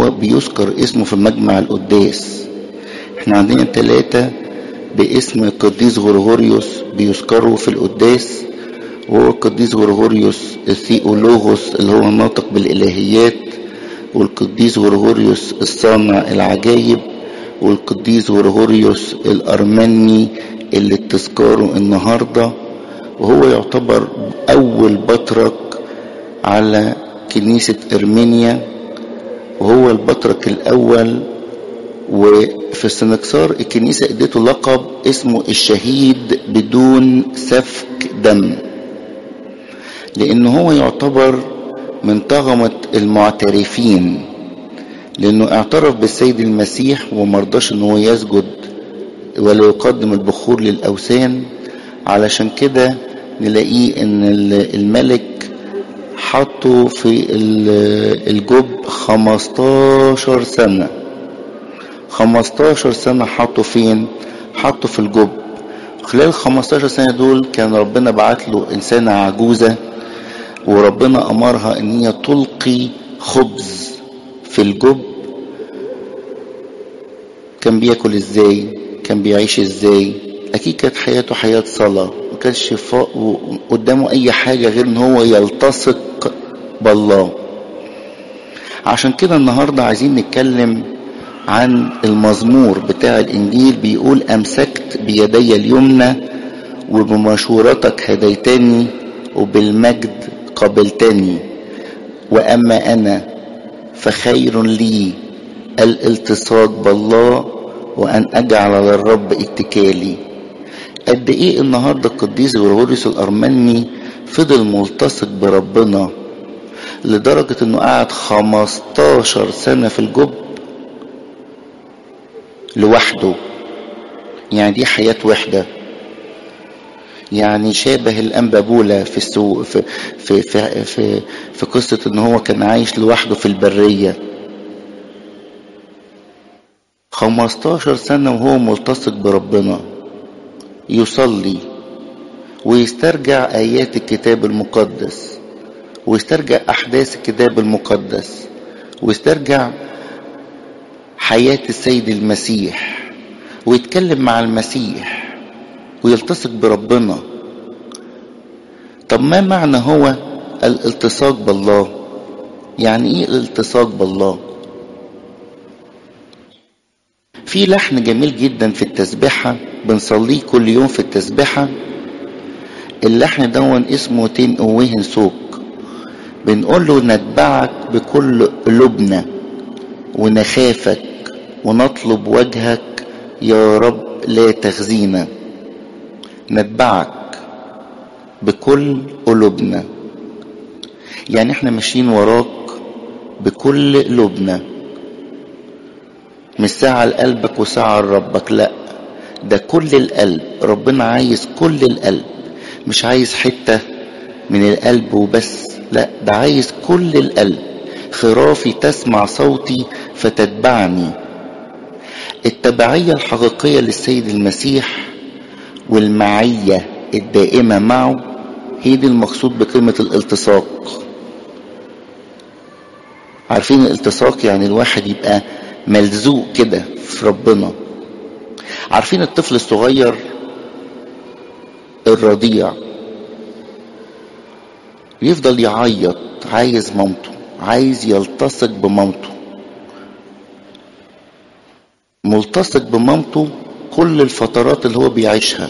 هو بيذكر اسمه في مجمع القداس احنا عندنا ثلاثة باسم القديس غرغوريوس بيذكروا في القداس وهو القديس غرغوريوس الثيولوغوس اللي هو الناطق بالإلهيات والقديس غرغوريوس الصانع العجايب والقديس غرغوريوس الأرمني اللي تذكاره النهاردة وهو يعتبر أول بطرك على كنيسة أرمينيا وهو البطرك الأول وفي السنكسار الكنيسة اديته لقب اسمه الشهيد بدون سفك دم لأنه هو يعتبر من طغمة المعترفين لأنه اعترف بالسيد المسيح ومرضاش أنه هو يسجد ولا يقدم البخور للأوثان علشان كده نلاقيه أن الملك حطه في الجب 15 سنة 15 سنة حطه فين حطه في الجب خلال 15 سنة دول كان ربنا بعت له إنسانة عجوزة وربنا أمرها إن هي تلقي خبز في الجب كان بياكل ازاي كان بيعيش ازاي اكيد كانت حياته حياة صلاة ما كانش قدامه اي حاجة غير ان هو يلتصق بالله عشان كده النهاردة عايزين نتكلم عن المزمور بتاع الانجيل بيقول امسكت بيدي اليمنى وبمشورتك هديتني وبالمجد قبلتني واما انا فخير لي الالتصاق بالله وان اجعل على الرب اتكالي قد ايه النهارده القديس غرغوريوس الارمني فضل ملتصق بربنا لدرجة انه قعد 15 سنة في الجب لوحده يعني دي حياة وحدة يعني شابه الأنبابولة في السوق في في في في, في قصة إن هو كان عايش لوحده في البرية 15 سنة وهو ملتصق بربنا يصلي ويسترجع آيات الكتاب المقدس ويسترجع أحداث الكتاب المقدس ويسترجع حياة السيد المسيح ويتكلم مع المسيح ويلتصق بربنا طب ما معنى هو الالتصاق بالله يعني ايه الالتصاق بالله في لحن جميل جدا في التسبيحة بنصليه كل يوم في التسبيحة اللحن دون اسمه تين اوهن سوق بنقول له نتبعك بكل قلوبنا ونخافك ونطلب وجهك يا رب لا تخزينا نتبعك بكل قلوبنا يعني احنا ماشيين وراك بكل قلوبنا مش ساعة لقلبك وساعة لربك لا ده كل القلب ربنا عايز كل القلب مش عايز حتة من القلب وبس لا ده عايز كل القلب خرافي تسمع صوتي فتتبعني التبعية الحقيقية للسيد المسيح والمعية الدائمة معه هي دي المقصود بكلمة الالتصاق عارفين الالتصاق يعني الواحد يبقى ملزوق كده في ربنا عارفين الطفل الصغير الرضيع يفضل يعيط عايز مامته عايز يلتصق بمامته ملتصق بمامته كل الفترات اللي هو بيعيشها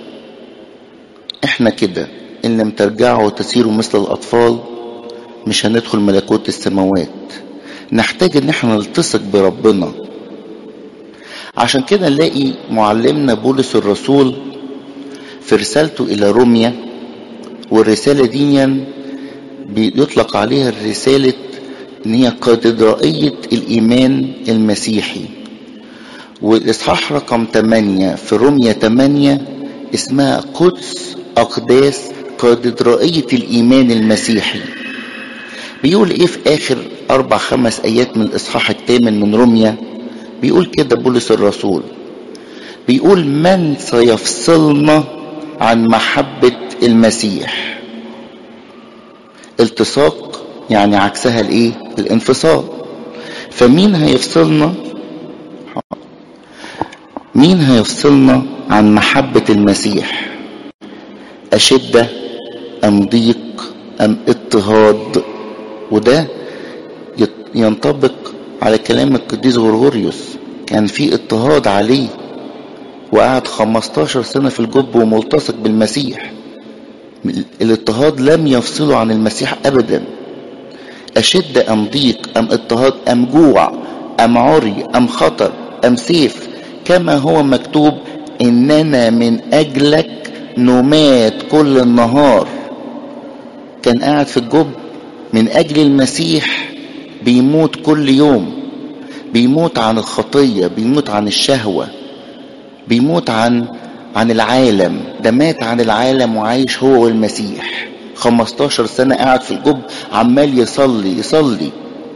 احنا كده ان لم ترجعوا وتسيروا مثل الاطفال مش هندخل ملكوت السماوات نحتاج ان احنا نلتصق بربنا عشان كده نلاقي معلمنا بولس الرسول في رسالته الى روميا والرسالة دي بيطلق عليها الرسالة ان هي كاتدرائية الايمان المسيحي والاصحاح رقم 8 في روميا 8 اسمها قدس اقداس كاتدرائية الايمان المسيحي بيقول ايه في اخر اربع خمس ايات من الاصحاح الثامن من روميا بيقول كده بولس الرسول بيقول من سيفصلنا عن محبة المسيح التصاق يعني عكسها الايه الانفصال فمين هيفصلنا مين هيفصلنا عن محبة المسيح أشدة أم ضيق أم اضطهاد وده ينطبق على كلام القديس غرغوريوس كان في اضطهاد عليه وقعد 15 سنة في الجب وملتصق بالمسيح الاضطهاد لم يفصله عن المسيح أبدا أشد أم ضيق أم اضطهاد أم جوع أم عري أم خطر أم سيف كما هو مكتوب إننا من أجلك نمات كل النهار كان قاعد في الجب من أجل المسيح بيموت كل يوم بيموت عن الخطية بيموت عن الشهوة بيموت عن عن العالم ده مات عن العالم وعايش هو والمسيح 15 سنة قاعد في الجب عمال يصلي يصلي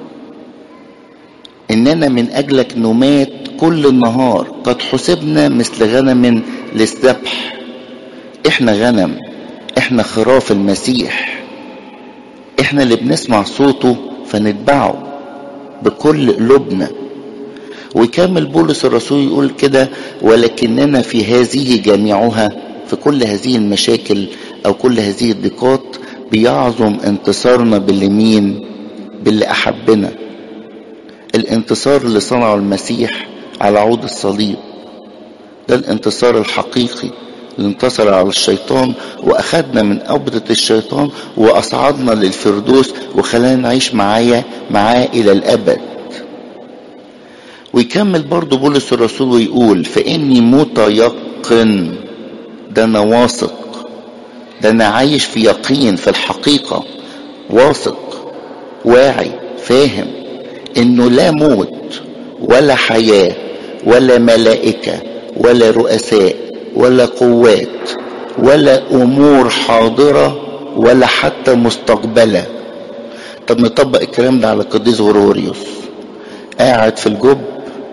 إننا من أجلك نمات كل النهار قد حسبنا مثل غنم للذبح إحنا غنم إحنا خراف المسيح إحنا اللي بنسمع صوته فنتبعه بكل قلوبنا ويكمل بولس الرسول يقول كده ولكننا في هذه جميعها في كل هذه المشاكل او كل هذه الضيقات بيعظم انتصارنا باللي مين باللي احبنا الانتصار اللي صنعه المسيح على عود الصليب ده الانتصار الحقيقي اللي انتصر على الشيطان واخدنا من قبضة الشيطان واصعدنا للفردوس وخلانا نعيش معايا معاه الى الابد ويكمل برضه بولس الرسول ويقول فاني متيقن ده انا واثق ده انا عايش في يقين في الحقيقه واثق واعي فاهم انه لا موت ولا حياه ولا ملائكه ولا رؤساء ولا قوات ولا امور حاضره ولا حتى مستقبله طب نطبق الكلام ده على القديس غروريوس قاعد في الجب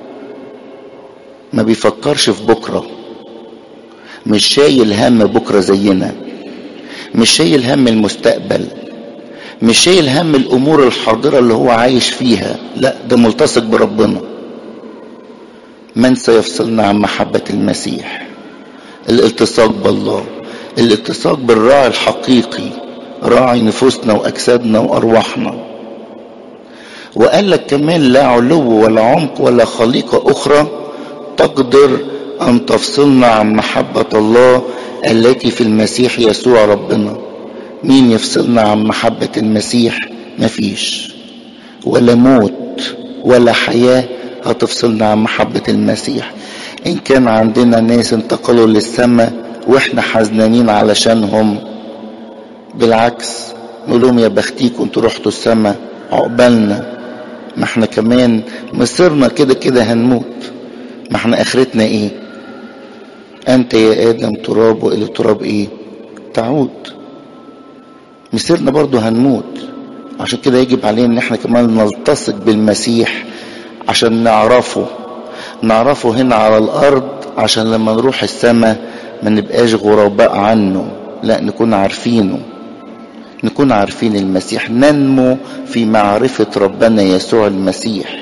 ما بيفكرش في بكرة مش شايل هم بكرة زينا مش شايل هم المستقبل مش شايل هم الأمور الحاضرة اللي هو عايش فيها لا ده ملتصق بربنا من سيفصلنا عن محبة المسيح الالتصاق بالله الالتصاق بالراعي الحقيقي راعي نفوسنا وأجسادنا وأرواحنا وقال لك كمان لا علو ولا عمق ولا خليقة أخرى تقدر أن تفصلنا عن محبة الله التي في المسيح يسوع ربنا مين يفصلنا عن محبة المسيح مفيش ولا موت ولا حياة هتفصلنا عن محبة المسيح إن كان عندنا ناس انتقلوا للسماء وإحنا حزنانين علشانهم بالعكس نقول لهم يا بختيكم انتوا رحتوا السماء عقبالنا ما احنا كمان مصيرنا كده كده هنموت ما احنا اخرتنا ايه انت يا ادم تراب والى التراب ايه تعود مصيرنا برضو هنموت عشان كده يجب علينا ان احنا كمان نلتصق بالمسيح عشان نعرفه نعرفه هنا على الارض عشان لما نروح السماء ما نبقاش غرباء عنه لا نكون عارفينه نكون عارفين المسيح ننمو في معرفة ربنا يسوع المسيح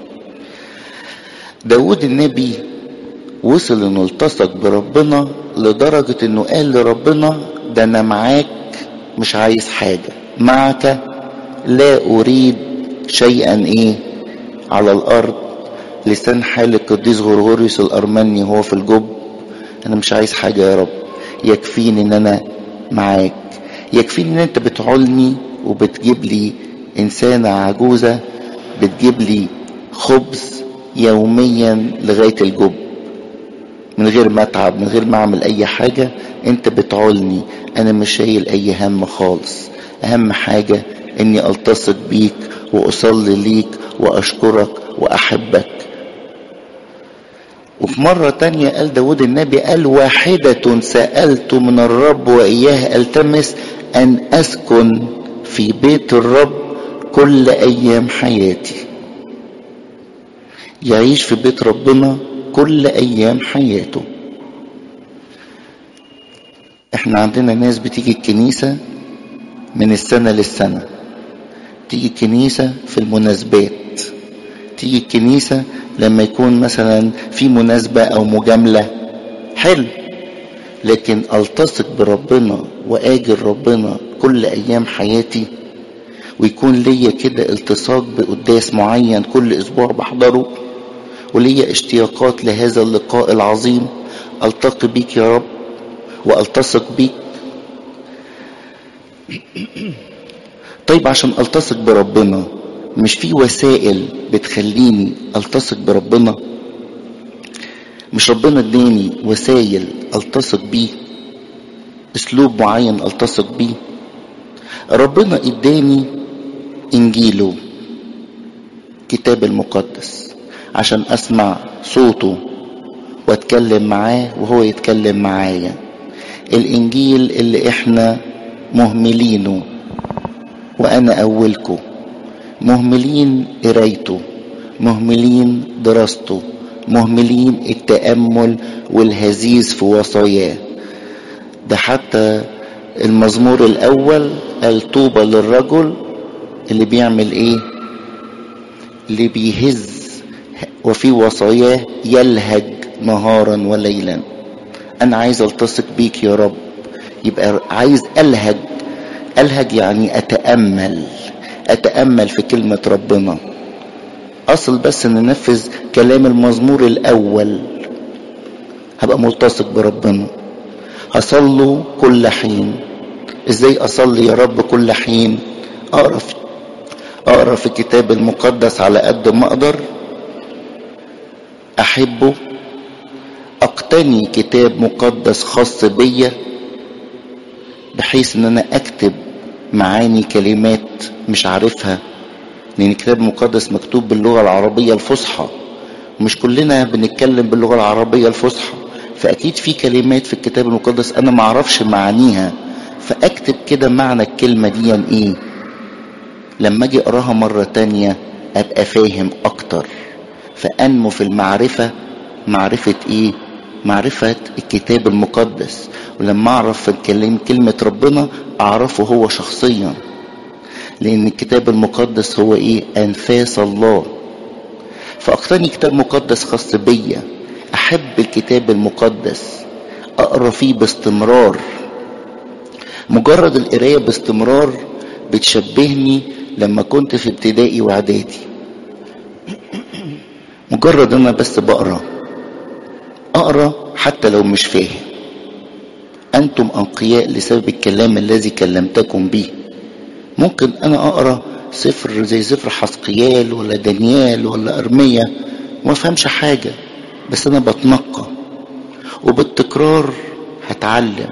داود النبي وصل انه التصق بربنا لدرجة انه قال لربنا ده انا معاك مش عايز حاجة معك لا اريد شيئا ايه على الارض لسان حال القديس غرغوريوس الارمني هو في الجب انا مش عايز حاجة يا رب يكفيني ان انا معاك يكفيني ان انت بتعولني وبتجيب لي انسانة عجوزة بتجيب لي خبز يوميا لغاية الجب من غير ما اتعب من غير ما اعمل اي حاجة انت بتعولني انا مش شايل اي هم خالص اهم حاجة اني التصق بيك واصلي ليك واشكرك واحبك وفي مرة تانية قال داود النبي قال واحدة سألت من الرب وإياه ألتمس أن أسكن في بيت الرب كل أيام حياتي يعيش في بيت ربنا كل أيام حياته احنا عندنا ناس بتيجي الكنيسة من السنة للسنة تيجي الكنيسة في المناسبات تيجي الكنيسة لما يكون مثلا في مناسبة او مجاملة حلو لكن التصق بربنا واجل ربنا كل ايام حياتي ويكون ليا كده التصاق بقداس معين كل اسبوع بحضره وليا اشتياقات لهذا اللقاء العظيم التقي بيك يا رب والتصق بيك طيب عشان التصق بربنا مش في وسائل بتخليني التصق بربنا مش ربنا اداني وسائل التصق بيه اسلوب معين التصق بيه ربنا اداني انجيله كتاب المقدس عشان اسمع صوته واتكلم معاه وهو يتكلم معايا الانجيل اللي احنا مهملينه وانا اولكم مهملين قرايته مهملين دراسته مهملين التامل والهزيز في وصاياه ده حتى المزمور الاول قال طوبى للرجل اللي بيعمل ايه اللي بيهز وفي وصاياه يلهج نهارا وليلا انا عايز التصق بيك يا رب يبقى عايز الهج الهج يعني اتامل اتامل في كلمه ربنا اصل بس ان ننفذ كلام المزمور الاول هبقى ملتصق بربنا هصلوا كل حين ازاي اصلي يا رب كل حين اقرا في اقرا في الكتاب المقدس على قد ما اقدر احبه اقتني كتاب مقدس خاص بيا بحيث ان انا اكتب معاني كلمات مش عارفها لان الكتاب المقدس مكتوب باللغه العربيه الفصحى مش كلنا بنتكلم باللغه العربيه الفصحى فاكيد في كلمات في الكتاب المقدس انا ما اعرفش معانيها فاكتب كده معنى الكلمه دي ايه لما اجي اقراها مره تانية ابقى فاهم اكتر فانمو في المعرفه معرفه ايه معرفة الكتاب المقدس ولما أعرف الكلام كلمة ربنا أعرفه هو شخصيا لأن الكتاب المقدس هو إيه أنفاس الله فأقتني كتاب مقدس خاص بيا أحب الكتاب المقدس أقرأ فيه باستمرار مجرد القراية باستمرار بتشبهني لما كنت في ابتدائي واعدادي مجرد انا بس بقرا اقرا حتى لو مش فاهم انتم انقياء لسبب الكلام الذي كلمتكم به ممكن انا اقرا سفر زي سفر حسقيال ولا دانيال ولا ارميا وما افهمش حاجه بس انا بتنقى وبالتكرار هتعلم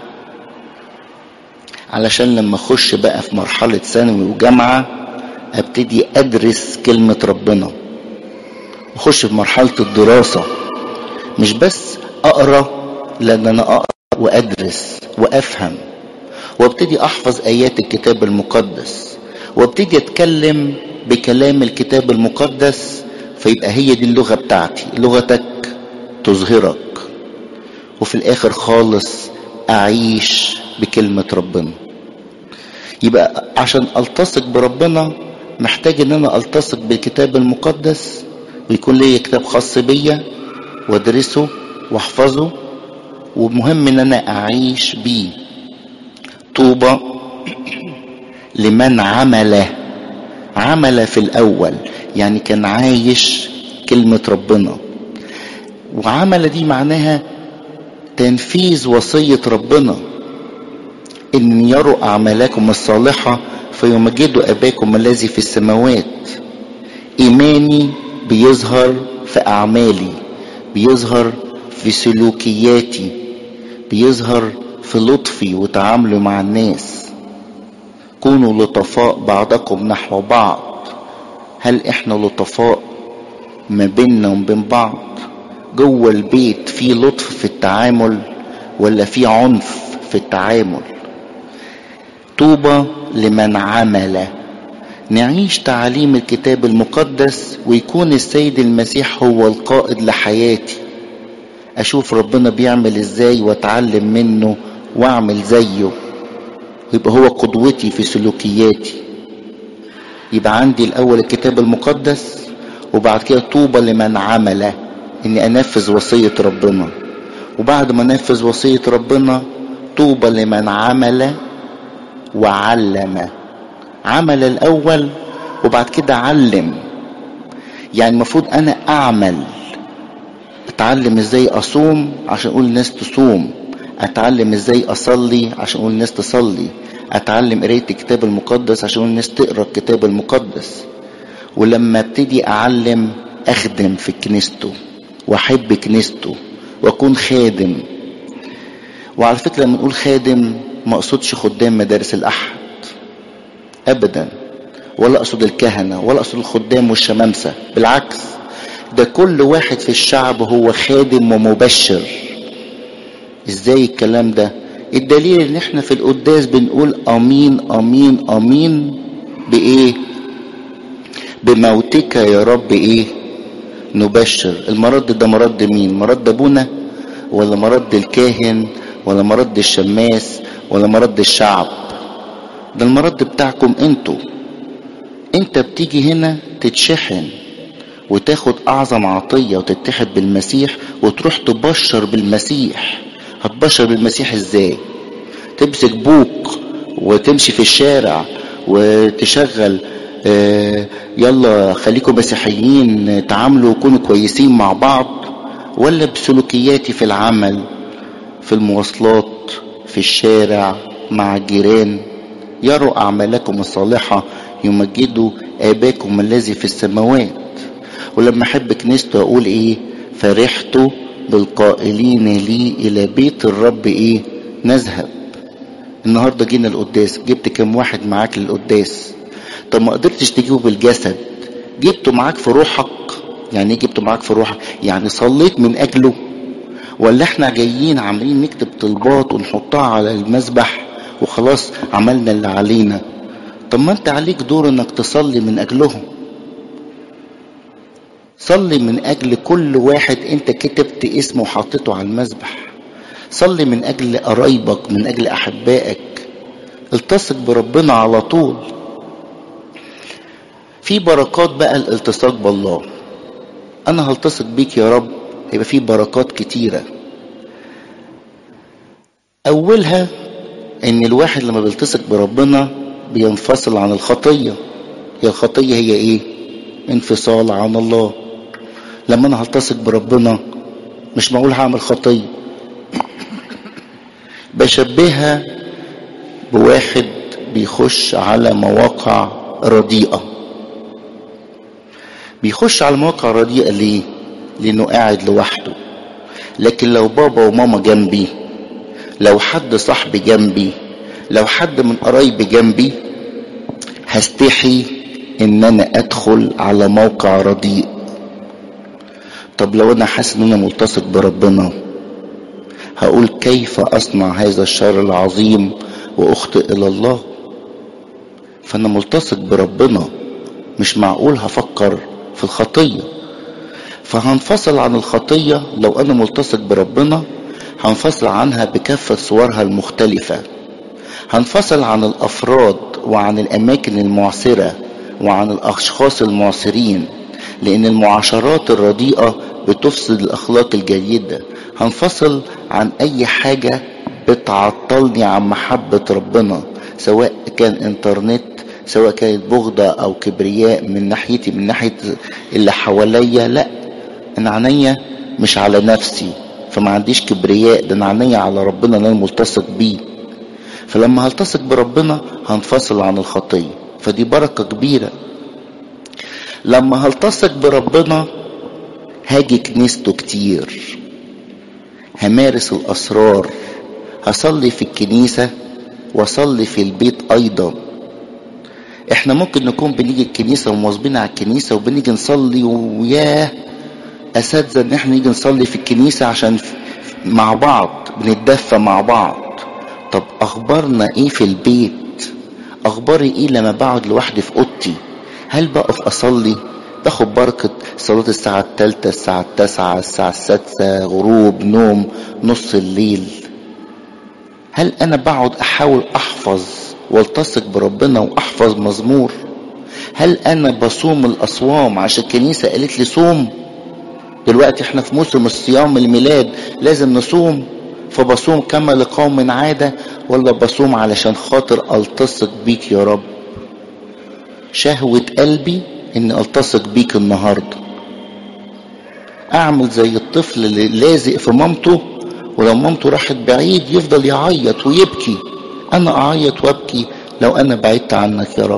علشان لما اخش بقى في مرحله ثانوي وجامعه ابتدي ادرس كلمه ربنا اخش في مرحله الدراسه مش بس اقرا لان انا اقرا وادرس وافهم وابتدي احفظ ايات الكتاب المقدس وابتدي اتكلم بكلام الكتاب المقدس فيبقى هي دي اللغه بتاعتي لغتك تظهرك وفي الاخر خالص اعيش بكلمه ربنا يبقى عشان التصق بربنا محتاج ان انا التصق بالكتاب المقدس ويكون لي كتاب خاص بيا وادرسه واحفظه ومهم ان انا اعيش بيه طوبى لمن عمل عمل في الاول يعني كان عايش كلمة ربنا وعمل دي معناها تنفيذ وصية ربنا ان يروا اعمالكم الصالحة فيمجدوا اباكم الذي في السماوات ايماني بيظهر في اعمالي بيظهر في سلوكياتي بيظهر في لطفي وتعاملي مع الناس كونوا لطفاء بعضكم نحو بعض هل احنا لطفاء ما بيننا وبين بعض جوه البيت في لطف في التعامل ولا في عنف في التعامل طوبى لمن عمل نعيش تعاليم الكتاب المقدس ويكون السيد المسيح هو القائد لحياتي اشوف ربنا بيعمل ازاي واتعلم منه واعمل زيه ويبقى هو قدوتي في سلوكياتي يبقى عندي الاول الكتاب المقدس وبعد كده طوبى لمن عمل اني انفذ وصية ربنا وبعد ما انفذ وصية ربنا طوبى لمن عمل وعلم عمل الاول وبعد كده علم يعني المفروض انا اعمل اتعلم ازاي اصوم عشان اقول الناس تصوم اتعلم ازاي اصلي عشان اقول الناس تصلي اتعلم قرايه الكتاب المقدس عشان اقول الناس تقرا الكتاب المقدس ولما ابتدي اعلم اخدم في كنيسته واحب كنيسته واكون خادم وعلى فكره لما نقول خادم ما اقصدش خدام مدارس الاحد ابدا ولا اقصد الكهنه ولا اقصد الخدام والشمامسه بالعكس ده كل واحد في الشعب هو خادم ومبشر ازاي الكلام ده الدليل ان احنا في القداس بنقول امين امين امين بايه بموتك يا رب ايه نبشر المرض ده مرض مين مرض ابونا ولا مرض الكاهن ولا مرض الشماس ولا مرض الشعب ده المرض بتاعكم انتوا انت بتيجي هنا تتشحن وتاخد اعظم عطية وتتحد بالمسيح وتروح تبشر بالمسيح هتبشر بالمسيح ازاي تمسك بوك وتمشي في الشارع وتشغل آه يلا خليكم مسيحيين تعاملوا وكونوا كويسين مع بعض ولا بسلوكياتي في العمل في المواصلات في الشارع مع الجيران يروا أعمالكم الصالحة يمجدوا آباكم الذي في السماوات ولما أحب كنيسته أقول إيه فرحت بالقائلين لي إلى بيت الرب إيه نذهب النهاردة جينا القداس جبت كم واحد معاك للقداس طب ما قدرتش تجيبه بالجسد جبته معاك في روحك يعني ايه جبته معاك في روحك يعني صليت من اجله ولا احنا جايين عاملين نكتب طلبات ونحطها على المسبح وخلاص عملنا اللي علينا طب ما انت عليك دور انك تصلي من اجلهم صلي من اجل كل واحد انت كتبت اسمه وحطيته على المسبح صلي من اجل قرايبك من اجل احبائك التصق بربنا على طول في بركات بقى الالتصاق بالله انا هلتصق بيك يا رب هيبقى في بركات كتيره اولها ان الواحد لما بيلتصق بربنا بينفصل عن الخطيه هي الخطيه هي ايه انفصال عن الله لما انا هلتصق بربنا مش معقول هعمل خطيه بشبهها بواحد بيخش على مواقع رديئه بيخش على مواقع رديئه ليه لانه قاعد لوحده لكن لو بابا وماما جنبي لو حد صاحبي جنبي لو حد من قرايبي جنبي هستحي ان انا ادخل على موقع رديء طب لو انا حاسس ان انا ملتصق بربنا هقول كيف اصنع هذا الشر العظيم واخطئ الى الله فانا ملتصق بربنا مش معقول هفكر في الخطيه فهنفصل عن الخطيه لو انا ملتصق بربنا هنفصل عنها بكافه صورها المختلفه هنفصل عن الافراد وعن الاماكن المعسره وعن الاشخاص المعسرين لان المعاشرات الرديئه بتفسد الاخلاق الجيده هنفصل عن اي حاجه بتعطلني عن محبه ربنا سواء كان انترنت سواء كانت بغضة او كبرياء من ناحيتي من ناحية اللي حواليا لا انا عينيا مش على نفسي فما عنديش كبرياء ده انا عينيا على ربنا اللي انا ملتصق بيه فلما هلتصق بربنا هنفصل عن الخطية فدي بركة كبيرة لما هلتصق بربنا هاجي كنيسته كتير همارس الأسرار هصلي في الكنيسة واصلي في البيت أيضا احنا ممكن نكون بنيجي الكنيسة ومواظبين على الكنيسة وبنيجي نصلي وياه أساتذة إن احنا نيجي نصلي في الكنيسة عشان مع بعض بنتدفى مع بعض طب أخبارنا إيه في البيت أخباري إيه لما بقعد لوحدي في أوضتي هل بقف أصلي باخد بركة صلاة الساعة التالتة الساعة التاسعة الساعة السادسة غروب نوم نص الليل هل أنا بقعد أحاول أحفظ والتصق بربنا وأحفظ مزمور هل انا بصوم الاصوام عشان الكنيسة قالت لي صوم دلوقتي احنا في موسم الصيام الميلاد لازم نصوم فبصوم كما لقوم عادة ولا بصوم علشان خاطر التصق بيك يا رب شهوة قلبي اني التصق بيك النهاردة اعمل زي الطفل اللي لازق في مامته ولو مامته راحت بعيد يفضل يعيط ويبكي انا اعيط وابكي لو انا بعدت عنك يا رب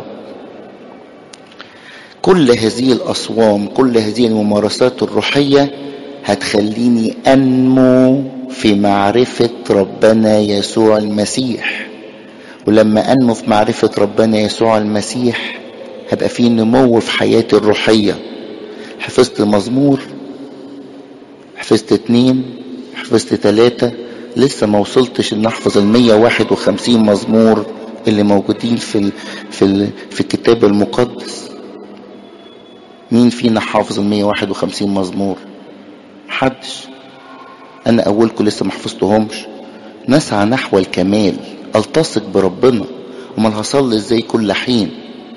كل هذه الاصوام كل هذه الممارسات الروحيه هتخليني انمو في معرفه ربنا يسوع المسيح ولما انمو في معرفه ربنا يسوع المسيح هبقى في نمو في حياتي الروحيه حفظت مزمور حفظت اتنين حفظت تلاتة لسه ما وصلتش ان احفظ ال 151 مزمور اللي موجودين في ال في ال في الكتاب المقدس مين فينا حافظ ال 151 مزمور محدش انا اولكم لسه ما حفظتهمش نسعى نحو الكمال التصق بربنا امال هصلي ازاي كل حين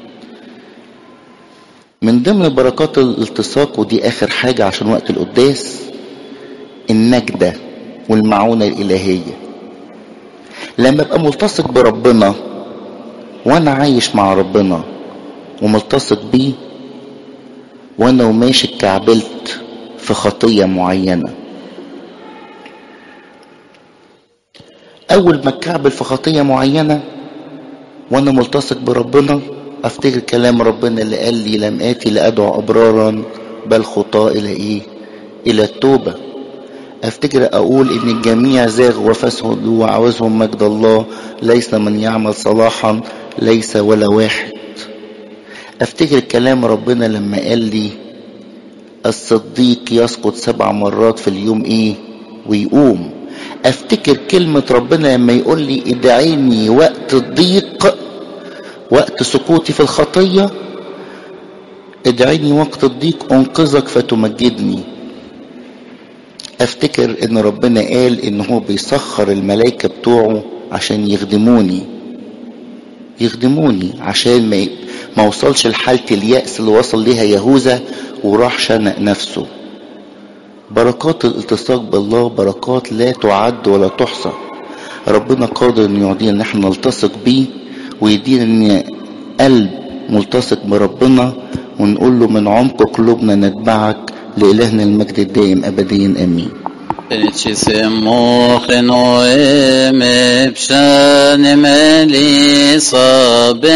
من ضمن بركات الالتصاق ودي اخر حاجه عشان وقت القداس النجده والمعونه الالهيه لما ابقى ملتصق بربنا وانا عايش مع ربنا وملتصق بيه وانا وماشي اتكعبلت في خطيه معينه اول ما اتكعبل في خطيه معينه وانا ملتصق بربنا افتكر كلام ربنا اللي قال لي لم اتي لادعو ابرارا بل خطاة الى ايه الى التوبه افتكر اقول ان الجميع زاغ وفسدوا وعاوزهم مجد الله ليس من يعمل صلاحا ليس ولا واحد افتكر كلام ربنا لما قال لي الصديق يسقط سبع مرات في اليوم ايه ويقوم افتكر كلمة ربنا لما يقول لي ادعيني وقت الضيق وقت سقوطي في الخطية ادعيني وقت الضيق انقذك فتمجدني افتكر ان ربنا قال ان هو بيسخر الملائكة بتوعه عشان يخدموني يخدموني عشان ما ما وصلش لحالة اليأس اللي وصل ليها يهوذا وراح شنق نفسه بركات الالتصاق بالله بركات لا تعد ولا تحصى ربنا قادر انه يعطينا ان احنا نلتصق بيه ويدينا ان قلب ملتصق بربنا ونقول له من عمق قلوبنا نتبعك لإلهنا المجد الدائم أبديا آمين Ci se moche noe me pshane me li sabe